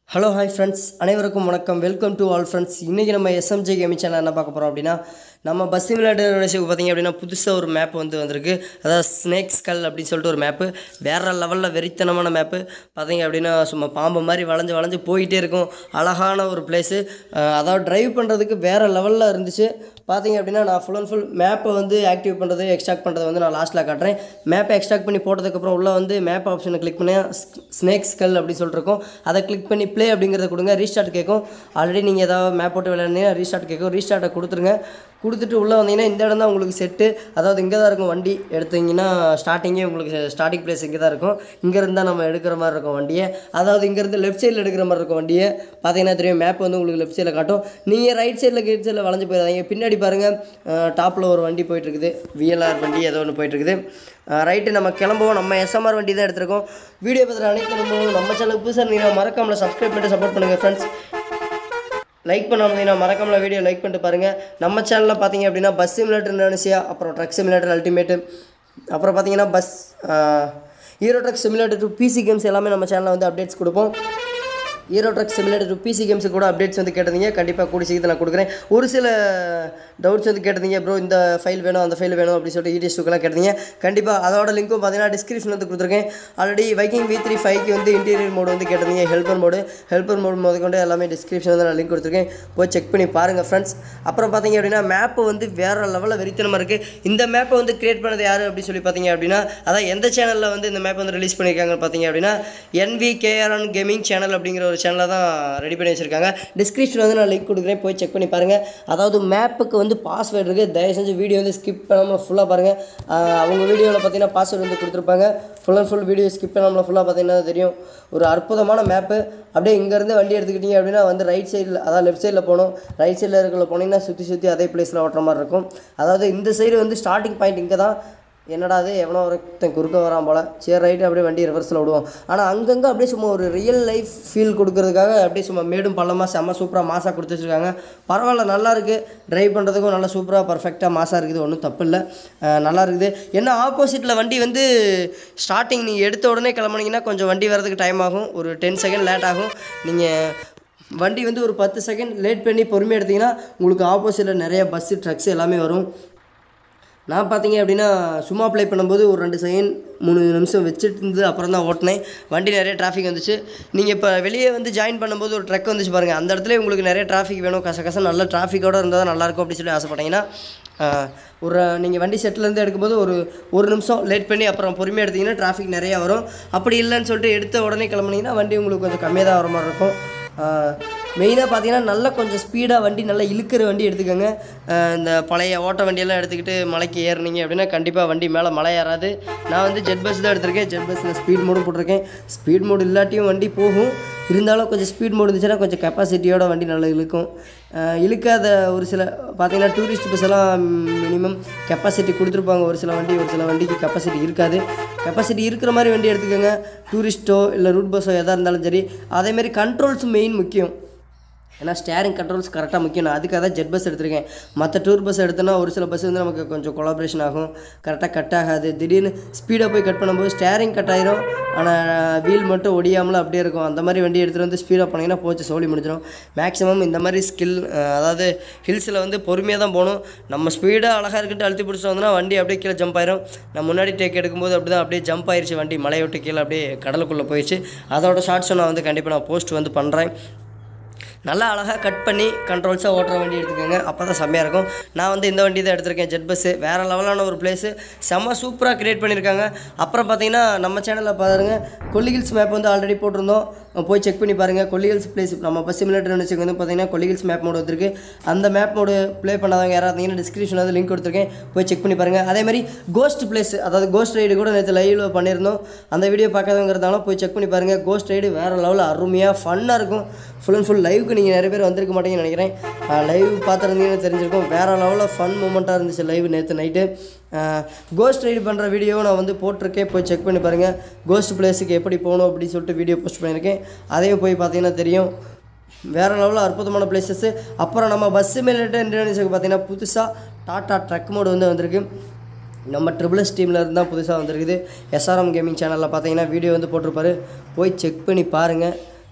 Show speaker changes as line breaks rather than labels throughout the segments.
hello hi friends அனைவருக்கும் வணக்கம் welcome to all friends இன்றைக்கி நம்ம எஸ்எம்ஜே கேமிங் சேனல் என்ன பார்க்க போகிறோம் அப்படின்னா நம்ம பஸ் சிமுலேட்டர் ரேஷுக்கு பார்த்தீங்க அப்படின்னா புதுசாக ஒரு மேப் வந்து வந்திருக்கு அதாவது ஸ்னேக் ஸ்கல் அப்படின்னு சொல்லிட்டு ஒரு மேப்பு வேறு லெவலில் வெறித்தனமான மேப்பு பார்த்தீங்க அப்படின்னா சும்மா பாம்பு மாதிரி வளைஞ்சு வளைஞ்சு போயிட்டே இருக்கும் அழகான ஒரு பிளேஸு அதாவது டிரைவ் பண்ணுறதுக்கு வேறு லெவலில் இருந்துச்சு பார்த்தீங்க அப்படின்னா நான் ஃபுல் அண்ட் ஃபுல் மேப்பை வந்து ஆக்டிவ் பண்ணுறது எக்ஸ்ட்ராக்ட் பண்ணுறது வந்து நான் லாஸ்ட்டில் காட்டுறேன் மேப்பை எக்ஸ்ட்ராக்ட் பண்ணி போட்டதுக்கப்புறம் உள்ளே வந்து மேப் ஆப்ஷனை கிளிக் பண்ணி ஸ்னேக் ஸ்கல் அப்படின்னு சொல்லிட்டு இருக்கும் அதை கிளிக் பண்ணி ப்ளே அப்படிங்கிறத கொடுங்க ரீஸ்டார்ட் கேட்கும் ஆல்ரெடி நீங்கள் ஏதாவது மேப் போட்டு விளையாடுனீங்கன்னா ரீஸ்டார்ட் கேட்கும் ரீஸ்டார்ட்டை கொடுத்துருங்க கொடுத்துட்டு உள்ளே வந்தீங்கன்னா இந்த இடம் தான் உங்களுக்கு செட்டு அதாவது இங்கே தான் இருக்கும் வண்டி எடுத்தீங்கன்னா ஸ்டார்டிங்கே உங்களுக்கு ஸ்டார்டிங் பிளேஸ் இங்கே தான் இருக்கும் இங்கேருந்து தான் நம்ம எடுக்கிற மாதிரி இருக்கும் வண்டியை அதாவது இங்கேருந்து லெஃப்ட் சைடில் எடுக்கிற மாதிரி இருக்கும் வண்டியை பார்த்தீங்கன்னா தெரியும் மேப் வந்து உங்களுக்கு லெஃப்ட் சைடில் காட்டும் நீங்கள் ரைட் சைடில் கீட் சைடில் வளைஞ்சு போயிடாதீங்க பின்னாடி பாருங்கள் டாப்பில் ஒரு வண்டி போயிட்டுருக்குது விஎல்ஆர் வண்டி ஏதோ ஒன்று போயிட்டுருக்குது ரைட்டு நம்ம கிளம்புவோம் நம்ம எஸ்எம்ஆர் வண்டி தான் எடுத்திருக்கோம் வீடியோ பார்த்துட்டு அனைத்து நம்பரும் நம்ம சேனலுக்கு புதுசாக நீங்கள் மறக்காமல் சப்ஸ்கிரைப் பண்ணிட்டு சப்போர்ட் பண்ணுங்கள் ஃப்ரெண்ட்ஸ் லைக் பண்ண வந்தீங்கன்னா மறக்காமல் வீடியோ லைக் பண்ணிட்டு பாருங்கள் நம்ம சேனலில் பார்த்தீங்க அப்படின்னா பஸ் சிமுலேட்டர் இந்தோனேசியா அப்புறம் ட்ரக் சிமுலேட்டர் அல்டிமேட்டு அப்புறம் பார்த்தீங்கன்னா bus hero truck simulator to PC games எல்லாமே நம்ம சேனலில் வந்து அப்டேட்ஸ் கொடுப்போம் hero truck simulator to PC games கூட அப்டேட்ஸ் வந்து கேட்டதீங்க கண்டிப்பாக கூடி சீக்கிரத்தில் நான் கொடுக்குறேன் ஒரு சில டவுட்ஸ் வந்து கேட்டதீங்க ப்ரோ இந்த ஃபைல் வேணும் அந்த ஃபைல் வேணும் அப்படின்னு சொல்லிட்டு இடிஎஸ் டூக்கெல்லாம் கேட்டதீங்க கண்டிப்பாக அதோட லிங்க்கும் பார்த்தீங்கன்னா டிஸ்கிரிப்ஷன் வந்து கொடுத்துருக்கேன் ஆல்ரெடி வைக்கிங் வி த்ரீ ஃபைவ்க்கு வந்து இன்டீரியர் மோடு வந்து கேட்டதீங்க ஹெல்ப்பர் மோடு ஹெல்ப்பர் மோடு முதற்கொண்டு எல்லாமே டிஸ்கிரிப்ஷன் வந்து நான் லிங்க் கொடுத்துருக்கேன் போய் செக் பண்ணி பாருங்கள் ஃப்ரெண்ட்ஸ் அப்புறம் பார்த்தீங்க அப்படின்னா மேப்பு வந்து வேறு லெவலில் வெறித்தனமாக இருக்குது இந்த மேப்பை வந்து கிரியேட் பண்ணது யார் அப்படின்னு சொல்லி பார்த்தீங்க அப்படின்னா அதான் எந்த சேனலில் வந்து இந்த மேப் வந்து ரிலீஸ் பண்ணியிருக்காங்கன்னு பார்த்தீங்க அப்படின்னா என்வி கேஆர்என் கேமிங் சேனல் அப்படிங்கிற ஒரு சேனலில் தான் ரெடி பண்ணி வச்சுருக்காங்க டிஸ்கிரிப்ஷன் வந்து நான் லிங்க் கொடுக்குறேன் போய் செக் பண்ணி பாருங்கள் அதாவது மேப்புக்கு வந்து பாஸ்வேர்டு இருக்குது தயவு செஞ்சு வீடியோ வந்து ஸ்கிப் பண்ணாமல் ஃபுல்லாக பாருங்கள் ஆஹ் அவங்க வீடியோவில் பார்த்தீங்கன்னா பாஸ்வேர்டு வந்து கொடுத்துருப்பாங்க full and full video skip பண்ணாமல் ஃபுல்லாக பார்த்தீங்கன்னா தெரியும் ஒரு அற்புதமான மேப்பு அப்படியே இங்கேருந்து வண்டி எடுத்துக்கிட்டீங்க அப்படின்னா வந்து ரைட் சைடில் அதாவது லெஃப்ட் சைடில் போகணும் ரைட் சைடில் இருக்கிற போனீங்கன்னா சுற்றி சுற்றி அதே பிளேஸில் ஓட்டுற மாதிரி இருக்கும் அதாவது இந்த சைடு வந்து ஸ்டார்டிங் பாயிண்ட் இங்கே தான் என்னடா அது எவனோ ஒருத்தன் குறுக்க வரான் போல் சரி ரைட்டு அப்படியே வண்டி ரிவர்ஸில் விடுவோம் ஆனால் அங்கங்கே அப்படியே சும்மா ஒரு ரியல் லைஃப் ஃபீல் கொடுக்கறதுக்காக அப்படியே சும்மா மேடும் பள்ளமாக செம்ம சூப்பராக மாசாக கொடுத்து வச்சுருக்காங்க பரவாயில்ல நல்லா இருக்குது ட்ரைவ் பண்ணுறதுக்கும் நல்லா சூப்பராக பர்ஃபெக்டாக மாசாக இருக்குது ஒன்றும் தப்பு இல்லை அஹ் நல்லா இருக்குது என்ன ஆப்போசிட்டில் வண்டி வந்து ஸ்டார்டிங் நீங்கள் எடுத்த உடனே கிளம்புனீங்கன்னா கொஞ்சம் வண்டி வரதுக்கு டைம் ஆகும் ஒரு டென் செகண்ட் லேட் ஆகும் நீங்கள் வண்டி வந்து ஒரு பத்து செகண்ட் லேட் பண்ணி பொறுமையாக எடுத்தீங்கன்னா உங்களுக்கு ஆப்போசிட்டில் நிறைய பஸ்ஸு ட்ரக்ஸ் எல்லாமே வரும் நான் பார்த்தீங்க அப்படின்னா சும்மா ப்ளே பண்ணும்போது ஒரு ரெண்டு செகண்ட் மூணு நிமிஷம் வச்சுட்டு இருந்து அப்புறம் தான் ஓட்டினேன் வண்டி நிறைய டிராஃபிக் வந்துச்சு நீங்கள் இப்போ வெளியே வந்து ஜாயின் பண்ணும்போது ஒரு ட்ரக் வந்துச்சு பாருங்கள் அந்த இடத்துல உங்களுக்கு நிறைய டிராஃபிக் வேணும் கச கச நல்ல டிராஃபிக்கோடு இருந்தால் தான் நல்லாயிருக்கும் அப்படின்னு சொல்லி ஆசைப்பட்டீங்கன்னா ஆஹ், ஒரு நீங்கள் வண்டி செட்டிலேருந்து எடுக்கும்போது ஒரு ஒரு நிமிஷம் லேட் பண்ணி அப்புறம் பொறுமையாக எடுத்தீங்கன்னா டிராஃபிக் நிறையா வரும் அப்படி இல்லைன்னு சொல்லிட்டு எடுத்த உடனே கிளம்புனீங்கன்னா வண்டி உங்களுக்கு கொஞ்சம் கம்மியாக தான் வர மாதிரி இருக்கும் மெயினாக பார்த்தீங்கன்னா நல்லா கொஞ்சம் ஸ்பீடாக வண்டி நல்லா இழுக்கிற வண்டி எடுத்துக்கோங்க ஆஹ் இந்த பழைய ஓட்ட வண்டியெல்லாம் எடுத்துக்கிட்டு மலைக்கு ஏறுனீங்க அப்படின்னா கண்டிப்பாக வண்டி மேலே மலை ஏறாது நான் வந்து ஜெட் பஸ் தான் எடுத்திருக்கேன் ஜெட் பஸ்ஸில் ஸ்பீட் மோடும் போட்டிருக்கேன் ஸ்பீட் மோடு இல்லாட்டியும் வண்டி போகும் இருந்தாலும் கொஞ்சம் ஸ்பீட் மோடு இருந்துச்சுன்னா கொஞ்சம் கெப்பாசிட்டியோட வண்டி நல்லா இழுக்கும் ஆஹ் இழுக்காத ஒரு சில பார்த்தீங்கன்னா டூரிஸ்ட் பஸ் எல்லாம் மினிமம் கெப்பாசிட்டி கொடுத்துருப்பாங்க ஒரு சில வண்டி ஒரு சில வண்டிக்கு கெப்பாசிட்டி இருக்காது கெப்பாசிட்டி இருக்கிற மாதிரி வண்டி எடுத்துக்கோங்க டூரிஸ்ட்டோ இல்லை ரூட் பஸ்ஸோ எதாக இருந்தாலும் சரி அதேமாரி கண்ட்ரோல்ஸ் மெயின் முக்கியம் ஏன்னா ஸ்டேரிங் கண்ட்ரோல்ஸ் கரெக்டாக முக்கியம் நான் அதுக்காக தான் ஜெட் பஸ் எடுத்திருக்கேன் மற்ற டூர் பஸ் எடுத்தோன்னா ஒரு சில பஸ் வந்து நமக்கு கொஞ்சம் கொலாபரேஷன் ஆகும் கரெக்டாக கட் ஆகாது திடீர்னு ஸ்பீடாக போய் கட் பண்ணும்போது ஸ்டேரிங் கட் ஆயிரும் ஆனால் வீல் மட்டும் ஒடியாமலும் அப்படியே இருக்கும் அந்த மாதிரி வண்டி எடுத்துகிட்டு வந்து ஸ்பீடாக போனீங்கன்னா போச்சு சோழி முடிஞ்சிடும் மேக்ஸிமம் இந்த மாதிரி ஸ்கில் அதாவது ஹில்ஸில் வந்து பொறுமையாக தான் போகணும் நம்ம ஸ்பீடாக அழகாக இருக்கிட்டு அழுத்தி பிடிச்சிட்டு வந்தோம்னா வண்டி அப்படியே கீழே ஜம்ப் ஆயிரும் நான் முன்னாடி டேக் எடுக்கும்போது அப்படி தான் அப்படியே ஜம்ப் ஆயிருச்சு வண்டி மலையை விட்டு கீழே அப்படியே கடலுக்குள்ளே போயிடுச்சு அதோட ஷார்ட்ஸும் நான் வந்து கண்டிப்பாக நான் போஸ்ட் வந்து பண்ணுறேன் நல்லா அழகாக கட் பண்ணி கண்ட்ரோல்ஸாக ஓட்டுற வண்டி எடுத்துக்கோங்க அப்போ தான் செம்மையாக இருக்கும் நான் வந்து இந்த வண்டி தான் எடுத்திருக்கேன் ஜெட் பஸ்ஸு வேறு லெவலான ஒரு பிளேஸு செம்ம சூப்பராக க்ரியேட் பண்ணியிருக்காங்க அப்புறம் பார்த்தீங்கன்னா நம்ம சேனலில் பாருங்க கொல்லிகில்ஸ் மேப் வந்து ஆல்ரெடி போட்டிருந்தோம் போய் செக் பண்ணி பாருங்கள் கொல்லிகில்ஸ் பிளேஸ் நம்ம பஸ் சிமுலேட்டர் நினச்சிக்கு வந்து பார்த்தீங்கன்னா கொல்லிகில்ஸ் மேப் மோடு வந்திருக்கு அந்த மேப் மோடு ப்ளே பண்ணாதவங்க யாராவது இருந்தீங்கன்னா டிஸ்கிரிப்ஷனில் வந்து லிங்க் கொடுத்துருக்கேன் போய் செக் பண்ணி பாருங்கள் அதேமாதிரி கோஸ்ட் பிளேஸ் அதாவது கோஸ்ட் ரைடு கூட நேற்று லைவில் பண்ணியிருந்தோம் அந்த வீடியோ பார்க்காதவங்க இருந்தாலும் போய் செக் பண்ணி பாருங்கள் கோஸ்ட் ரைடு வேறு லெவலில் அருமையாக ஃபன்னாக இருக்கும் ஃபுல் அண்ட் ஃபுல் லைவுக்கு நீங்கள் நிறைய பேர் வந்திருக்க மாட்டீங்கன்னு நினைக்கிறேன் லைவ் பார்த்துருந்தீங்கன்னு தெரிஞ்சிருக்கும் வேறு லெவலில் ஃபன் மூமெண்ட்டாக இருந்துச்சு லைவ் நேற்று நைட்டு கோஸ்ட் ரைடு பண்ணுற வீடியோவும் நான் வந்து போட்டிருக்கேன் போய் செக் பண்ணி பாருங்கள் கோஸ்ட் பிளேஸுக்கு எப்படி போகணும் அப்படின்னு சொல்லிட்டு வீடியோ போஸ்ட் பண்ணியிருக்கேன் அதையும் போய் பார்த்தீங்கன்னா தெரியும் வேறு லெவலில் அற்புதமான பிளேசஸ்ஸு அப்புறம் நம்ம பஸ் சிமுலேட்டர் இண்டோனேஷியாவுக்கு பார்த்தீங்கன்னா புதுசாக டாட்டா ட்ரக் மோடு வந்து வந்திருக்கு நம்ம ட்ரிபிள் எஸ் டீமில் இருந்து தான் புதுசாக வந்திருக்குது எஸ்ஆர்எம் கேமிங் சேனலில் பார்த்தீங்கன்னா வீடியோ வந்து போட்டிருப்பாரு போய் செக் பண்ணி பாருங்கள்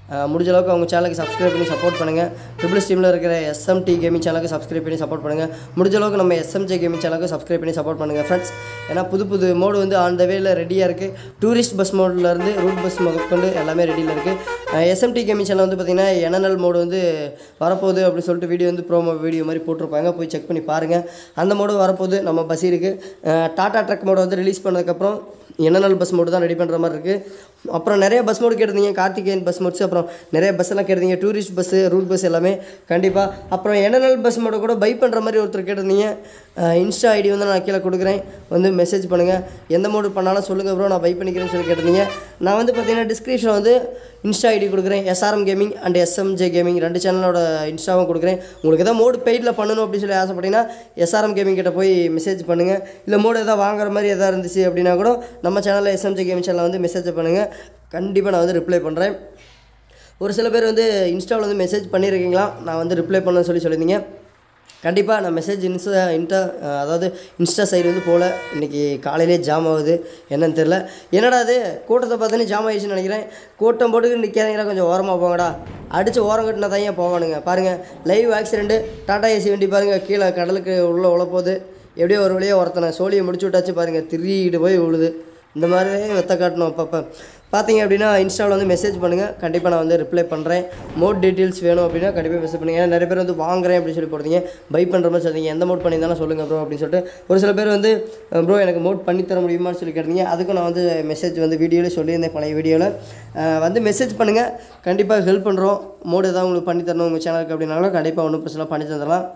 அஹ் முடிஞ்ச அளவுக்கு அவங்க சேனலுக்கு சப்ஸ்கிரைப் பண்ணி சப்போர்ட் பண்ணுங்கள் ட்ரிபிள் ஸ்டீமில் இருக்கிற எஸ்எம்டி கேமிங் சேனலுக்கு சப்ஸ்கிரைப் பண்ணி சப்போர்ட் பண்ணுங்கள் முடிஞ்ச அளவுக்கு நம்ம எஸ்எம்ஜே கேமிங் சேனலுக்கு சப்ஸ்கிரைப் பண்ணி சப்போர்ட் பண்ணுங்கள் ஃப்ரெண்ட்ஸ் ஏன்னா புது புது மோடு வந்து ஆன் த வேல ரெடியாக இருக்குது டூரிஸ்ட் பஸ் மோட்லேருந்து ரூட் பஸ் முதற்கொண்டு எல்லாமே ரெடியில் இருக்குது எஸ்எம்டி கேமிங் சேனல் வந்து பார்த்திங்கன்னா என்என்எல் மோடு வந்து வரப்போகுது அப்படின்னு சொல்லிட்டு வீடியோ வந்து ப்ரோமோ வீடியோ மாதிரி போட்டிருப்பாங்க போய் செக் பண்ணி பாருங்கள் அந்த மோடு வரப்போகுது நம்ம பஸ்ஸிருக்கு டாடா ட்ரக் மோடு வந்து ரிலீஸ் பண்ணதுக்கப்புறம் என்என்எல் பஸ் மோடு தான் ரெடி பண்ணுற மாதிரி இருக்குது அப்புறம் நிறைய பஸ் மோடு கேட்டிருந்தீங்க கார்த்திகேயன் பஸ் மோட்ஸ் அப்புறம் நிறைய பஸ் எல்லாம் கேட்டிருந்தீங்க டூரிஸ்ட் பஸ்ஸு ரூட் பஸ் எல்லாமே கண்டிப்பாக அப்புறம் என்என்எல் பஸ் மோட கூட பை பண்ணுற மாதிரி ஒருத்தர் கேட்டிருந்தீங்க அஹ் இன்ஸ்டா ஐடி வந்து நான் கீழே கொடுக்குறேன் வந்து மெசேஜ் பண்ணுங்கள் எந்த மோடு பண்ணாலும் சொல்லுங்கள் ப்ரோ நான் பை பண்ணிக்கிறேன்னு சொல்லி கேட்டிருந்தீங்க நான் வந்து பார்த்தீங்கன்னா டிஸ்கிரிப்ஷன் வந்து இன்ஸ்டா ஐடி கொடுக்குறேன் SRM gaming and SMJ gaming ரெண்டு சேனலோட இன்ஸ்டாவும் கொடுக்குறேன் உங்களுக்கு எதாவது மோடு பெய்டில் பண்ணணும் அப்படின்னு சொல்லி ஆசைப்பட்டீங்கன்னா எஸ்ஆர்எம் கேமிங் கிட்ட போய் மெசேஜ் பண்ணுங்கள் இல்லை மோடு எதாவது வாங்குற மாதிரி எதாவது இருந்துச்சு அப்படின்னா கூட நம்ம சேனலில் எஸ்எம்ஜே கேமிங் சேனலில் வந்து மெசேஜ் பண்ணுங்கள் கண்டிப்பாக நான் வந்து ரிப்ளை பண்ணுறேன் ஒரு சில பேர் வந்து இன்ஸ்டாவில் வந்து மெசேஜ் பண்ணியிருக்கீங்களா நான் வந்து ரிப்ளை பண்ண சொல்லி சொல்லியிருந்தீங்க கண்டிப்பாக நான் மெசேஜ் இன்ஸ்டா இன்டா அதாவது இன்ஸ்டா சைடு வந்து போகல இன்றைக்கி காலையிலே ஜாம் ஆகுது என்னன்னு தெரில என்னடா அது கூட்டத்தை பார்த்தோன்னே ஜாம் ஆகிடுச்சுன்னு நினைக்கிறேன் கூட்டம் போட்டுக்கு நிற்காதீங்களா கொஞ்சம் ஓரமாக போங்கடா அடித்து ஓரம் கட்டினா தான் ஏன் போவானுங்க பாருங்கள் லைவ் ஆக்சிடென்ட்டு டாடா ஏசி வண்டி பாருங்கள் கீழே கடலுக்கு உள்ளே உழப்போகுது எப்படியோ ஒரு வழியாக ஒருத்தனை சோழியை முடிச்சு விட்டாச்சு பாருங்கள் திரிக்கிட்டு போய் விழுது இந்த மாதிரி வெத்த காட்டணும் அப்பப்போ பார்த்தீங்க அப்படின்னா இன்ஸ்டாவில் வந்து மெசேஜ் பண்ணுங்கள் கண்டிப்பாக நான் வந்து ரிப்ளை பண்ணுறேன் மோட் டீட்டெயில்ஸ் வேணும் அப்படின்னா கண்டிப்பாக மெசேஜ் பண்ணுங்கள் ஏன்னா நிறைய பேர் வந்து வாங்குறேன் அப்படின்னு சொல்லி போடுறீங்க பை பண்ணுற மாதிரி சொல்றீங்க எந்த மோட் பண்ணியிருந்தாலும் சொல்லுங்கள் ப்ரோ அப்படின்னு சொல்லிட்டு ஒரு சில பேர் வந்து ப்ரோ எனக்கு மோட் பண்ணி தர முடியுமான்னு சொல்லி கேட்டீங்க அதுக்கும் நான் வந்து மெசேஜ் வந்து வீடியோவில் சொல்லியிருந்தேன் பழைய வீடியோவில் வந்து மெசேஜ் பண்ணுங்கள் கண்டிப்பாக ஹெல்ப் பண்ணுறோம் மோடு ஏதாவது உங்களுக்கு பண்ணி தரணும் உங்கள் சேனலுக்கு அப்படின்னாலும் கண்டிப்பாக ஒன்றும் பிரச்சனை பண்ணி தந்துடலாம்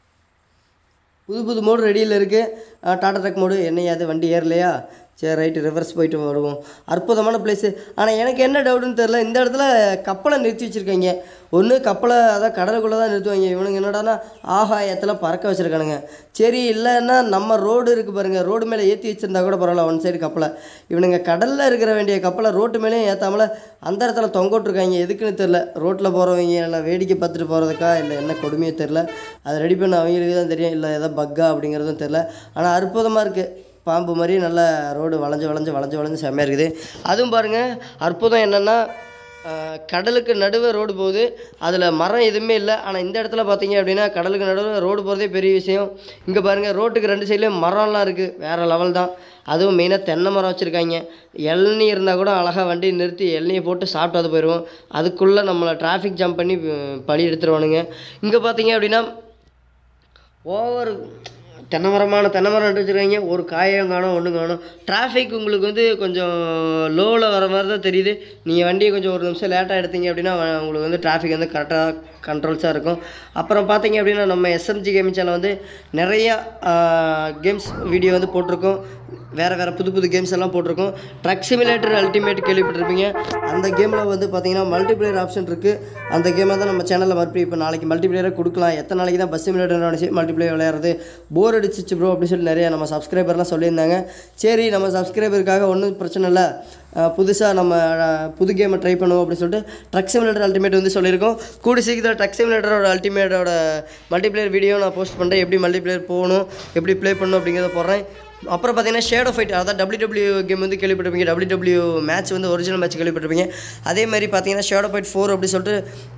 புது புது மோடு ரெடியில் இருக்குது டாடா ட்ரக் மோடு என்னையா அது வண்டி ஏறலையா சரி ரைட்டு ரிவர்ஸ் போயிட்டு வருவோம் அற்புதமான பிளேஸு ஆனால் எனக்கு என்ன டவுட்டுன்னு தெரில இந்த இடத்துல கப்பலை நிறுத்தி வச்சுருக்காங்க ஒன்று கப்பலை அதான் கடலுக்குள்ளே தான் நிறுத்துவாங்க இவனுங்க என்னடானா ஆகாயத்தில் பறக்க வச்சுருக்கானுங்க சரி இல்லைன்னா நம்ம ரோடு இருக்குது பாருங்கள் ரோடு மேலே ஏற்றி வச்சுருந்தா கூட பரவாயில்ல ஒன் சைடு கப்பலை இவனுங்க கடலில் இருக்கிற வேண்டிய கப்பலை ரோட்டு மேலேயும் ஏற்றாமல அந்த இடத்துல தொங்க விட்ருக்காங்க எதுக்குன்னு தெரில ரோட்டில் போகிறவங்க எல்லாம் வேடிக்கை பார்த்துட்டு போகிறதுக்கா இல்லை என்ன கொடுமையோ தெரில அதை ரெடி பண்ண அவங்களுக்கு தான் தெரியும் இல்லை ஏதோ பக்கா அப்படிங்கிறதும் தெரில ஆனால் அற்புதமாக இருக்குது பாம்பு மாதிரி நல்ல ரோடு வளைஞ்சு வளைஞ்சு வளைஞ்சு வளைஞ்சு செம்மையாக இருக்குது அதுவும் பாருங்கள் அற்புதம் என்னென்னா கடலுக்கு நடுவே ரோடு போகுது அதில் மரம் எதுவுமே இல்லை ஆனால் இந்த இடத்துல பார்த்தீங்க அப்படின்னா கடலுக்கு நடுவில் ரோடு போகிறதே பெரிய விஷயம் இங்கே பாருங்கள் ரோட்டுக்கு ரெண்டு சைட்லேயும் மரம்லாம் இருக்குது வேறு லெவல் தான் அதுவும் மெயினாக தென்னை மரம் வச்சுருக்காங்க இளநீ இருந்தால் கூட அழகாக வண்டி நிறுத்தி இளநியை போட்டு சாப்பிட்டு அது போயிடுவோம் அதுக்குள்ளே நம்மளை டிராஃபிக் ஜாம் பண்ணி அஹ், பழி எடுத்துருவானுங்க இங்கே பார்த்தீங்க அப்படின்னா ஓவர் தென்னை மரமான தென்னை மரம் நட்டு வச்சுருக்காங்க ஒரு காயம் காணும் ஒன்றும் காணும் டிராஃபிக் உங்களுக்கு வந்து கொஞ்சம் லோவில் வர மாதிரி தான் தெரியுது நீங்கள் வண்டியை கொஞ்சம் ஒரு நிமிஷம் லேட்டாக எடுத்தீங்க அப்படின்னா வ- உங்களுக்கு வந்து டிராஃபிக் வந்து கரெக்டாக கண்ட்ரோல்ஸாக இருக்கும் அப்புறம் பார்த்தீங்க அப்படின்னா நம்ம எஸ்எம்ஜி கேமிங் சேனல் வந்து நிறையா கேம்ஸ் வீடியோ வந்து போட்டிருக்கோம் வேறு வேறு புது புது கேம்ஸ் எல்லாம் போட்டிருக்கோம் ட்ரக் சிமுலேட்டர் அல்டிமேட் கேள்விப்பட்டிருப்பீங்க அந்த கேமில் வந்து பார்த்தீங்கன்னா மல்டிப்ளேயர் ஆப்ஷன் இருக்குது அந்த கேமை தான் நம்ம சேனலில் மறுபடியும் இப்போ நாளைக்கு மல்டிப்ளேயரை கொடுக்கலாம் எத்தனை நாளைக்கு தான் பஸ் சிமுலேட்டர் நினச்சி மல்டிப்ளேயர் விளையாடுறது போர் அடிச்சிச்சு ப்ரோ அப்படின்னு சொல்லி நிறைய நம்ம சப்ஸ்கிரைபர்லாம் சொல்லியிருந்தாங்க சரி நம்ம சப்ஸ்கிரைபருக்காக ஒன்றும் பிரச்சனை இல்லை புதுசாக நம்ம அஹ், புது கேமை ட்ரை பண்ணுவோம் அப்படின்னு சொல்லிட்டு ட்ரக் சிமுலேட்டர் அல்டிமேட் வந்து சொல்லியிருக்கோம் கூடி சீக்கிரம் ட்ரக் சிமுலேட்டரோட அல்டிமேட்டோட மல்டிப்ளேயர் வீடியோ நான் போஸ்ட் பண்ணுறேன் எப்படி மல்டிப்ளேயர் போகணும் எப்படி ப்ளே பண்ணணும் அப்படிங்கிறத போடுறேன் அப்புறம் பார்த்தீங்கன்னா ஷேடோ ஃபைட் அதான் டபிள்யூ கேம் வந்து கேள்விப்பட்டிருப்பீங்க டபிள்யூ மேட்ச் வந்து ஒரிஜினல் மேட்ச் கேள்விப்பட்டிருப்பீங்க அதே மாதிரி பார்த்தீங்கன்னா ஷேடோ ஃபைட் ஃபோர் அப்படி சொல்லிட்டு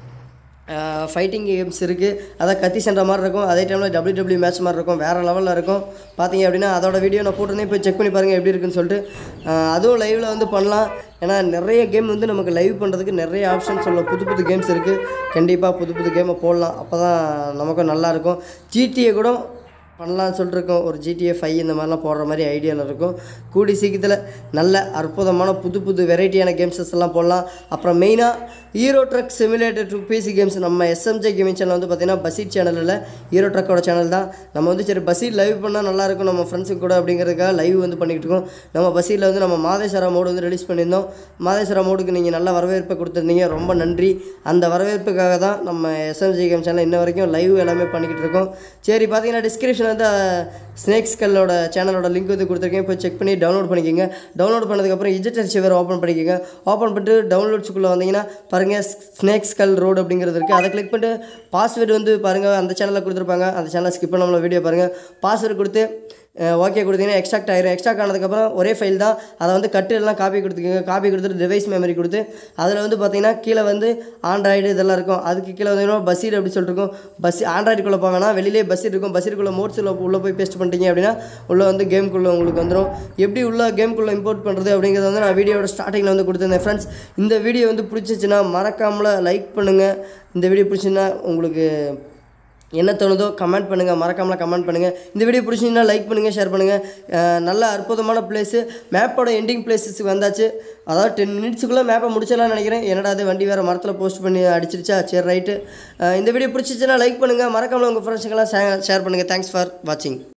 ஃபைட்டிங் கேம்ஸ் இருக்குது அதான் கத்தி சென்ற மாதிரி இருக்கும் அதே டைமில் டபிள்யூ மேட்ச் மாதிரி இருக்கும் வேறு லெவலில் இருக்கும் பார்த்தீங்க அப்படின்னா அதோட வீடியோ நான் போட்டிருந்தேன் போய் செக் பண்ணி பாருங்கள் எப்படி இருக்குன்னு சொல்லிட்டு அஹ், அதுவும் லைவில் வந்து பண்ணலாம் ஏன்னா நிறைய கேம் வந்து நமக்கு லைவ் பண்ணுறதுக்கு நிறைய ஆப்ஷன்ஸ் உள்ள புது புது கேம்ஸ் இருக்குது கண்டிப்பாக புது புது கேமை போடலாம் அப்போ தான் நமக்கும் நல்லாயிருக்கும் ஜிடிஏ கூட பண்ணலாம்னு சொல்லிட்டு இருக்கோம் ஒரு ஜிடிஏ ஃபைவ் இந்த மாதிரிலாம் போடுற மாதிரி ஐடியாவில் இருக்கும் கூடி சீக்கிரத்தில் நல்ல அற்புதமான புது புது வெரைட்டியான கேம்ஸஸ் எல்லாம் போடலாம் அப்புறம் மெயினாக hero truck simulator to PC games நம்ம எஸ்எம்ஜே கேமிங் சேனல் வந்து பார்த்திங்கன்னா பசீட் சேனல் இல்லை ஹீரோ ட்ரக்கோட சேனல் தான் நம்ம வந்து சரி பசீட் லைவ் பண்ணால் நல்லாயிருக்கும் நம்ம ஃப்ரெண்ட்ஸுக்கு கூட அப்படிங்கிறதுக்காக லைவ் வந்து பண்ணிக்கிட்டு இருக்கோம் நம்ம பசீட்டில் வந்து நம்ம மாதேஸ்வரா மோடு வந்து ரிலீஸ் பண்ணியிருந்தோம் மாதேஸ்வரா மோடுக்கு நீங்கள் நல்ல வரவேற்பை கொடுத்துருந்தீங்க ரொம்ப நன்றி அந்த வரவேற்புக்காக தான் நம்ம எஸ்எம்ஜி கேம் சேனல் இன்ன வரைக்கும் லைவ் எல்லாமே பண்ணிக்கிட்டு இருக்கோம் சரி பார்த்தீங்கன்னா டிஸ்கிரிப்ஷன் வந்து ஸ்னேக்ஸ் கல்லோட சேனலோட லிங்க் வந்து கொடுத்துருக்கேன் போய் செக் பண்ணி டவுன்லோட் பண்ணிக்கோங்க டவுன்லோட் பண்ணதுக்கப்புறம் இஜிட்டர் சிவர் ஓப்பன் பண்ணிக்கோங்க ஓப்பன் பண்ணிட்டு டவுன்லோட்ஸுக்குள்ளே வந்தீங்கன்னா பாருங்கள் ஸ்னேக்ஸ் கல் ரோடு அப்படிங்கிறது இருக்குது அதை கிளிக் பண்ணிட்டு பாஸ்வேர்டு வந்து பாருங்கள் அந்த சேனலில் கொடுத்துருப்பாங்க அந்த சேனலை ஸ்கிப் பண்ணாமல் வீடியோ பாருங்கள் பாஸ்வேர்டு கொடுத்து ஓகே கொடுத்தீங்கன்னா எக்ஸ்ட்ராக்ட் ஆயிரும் எக்ஸ்ட்ராக்ட் ஆனதுக்கப்புறம் ஒரே ஃபைல் தான் அதை வந்து கட்டு எல்லாம் காப்பி கொடுத்துக்கோங்க காப்பி கொடுத்துட்டு டிவைஸ் மெமரி கொடுத்து அதில் வந்து பார்த்தீங்கன்னா கீழே வந்து ஆண்ட்ராய்டு இதெல்லாம் இருக்கும் அதுக்கு கீழே வந்து பஸ்ஸீர் அப்படி சொல்லிட்டு இருக்கும் பஸ் ஆண்ட்ராய்டுக்குள்ளே போங்கன்னா வெளியிலே பஸ்ஸீர் இருக்கும் பஸ்ஸீருக்குள்ளே மோட்ஸில் உள்ளே போய் பேஸ்ட் பண்ணிட்டீங்க அப்படின்னா உள்ளே வந்து கேம்குள்ளே உங்களுக்கு வந்துடும் எப்படி உள்ள கேம்குள்ளே இம்போர்ட் பண்ணுறது அப்படிங்கிறத வந்து நான் வீடியோட ஸ்டார்டிங்கில் வந்து கொடுத்துருந்தேன் ஃப்ரெண்ட்ஸ் இந்த வீடியோ வந்து பிடிச்சிச்சின்னா மறக்காமல் லைக் பண்ணுங்கள் இந்த வீடியோ பிடிச்சிருந்தா உங்களுக்கு என்ன தோணுதோ கமெண்ட் பண்ணுங்கள் மறக்காமல் கமெண்ட் பண்ணுங்கள் இந்த வீடியோ பிடிச்சிங்கன்னா லைக் பண்ணுங்கள் ஷேர் பண்ணுங்கள் அஹ் நல்ல அற்புதமான பிளேஸு மேப்போட எண்டிங் பிளேஸஸ்க்கு வந்தாச்சு அதாவது டென் மினிட்ஸுக்குள்ளே மேப்பை முடிச்சிடலாம்னு நினைக்கிறேன் என்னடா அது வண்டி வேறு மரத்தில் போஸ்ட் பண்ணி அடிச்சிருச்சா சரி ரைட்டு இந்த வீடியோ பிடிச்சிச்சுன்னா லைக் பண்ணுங்கள் மறக்காமல் உங்கள் ஃப்ரெண்ட்ஸுக்கெல்லாம் ஷேர் பண்ணுங்கள் தேங்க்ஸ் ஃபார் வாட்சிங்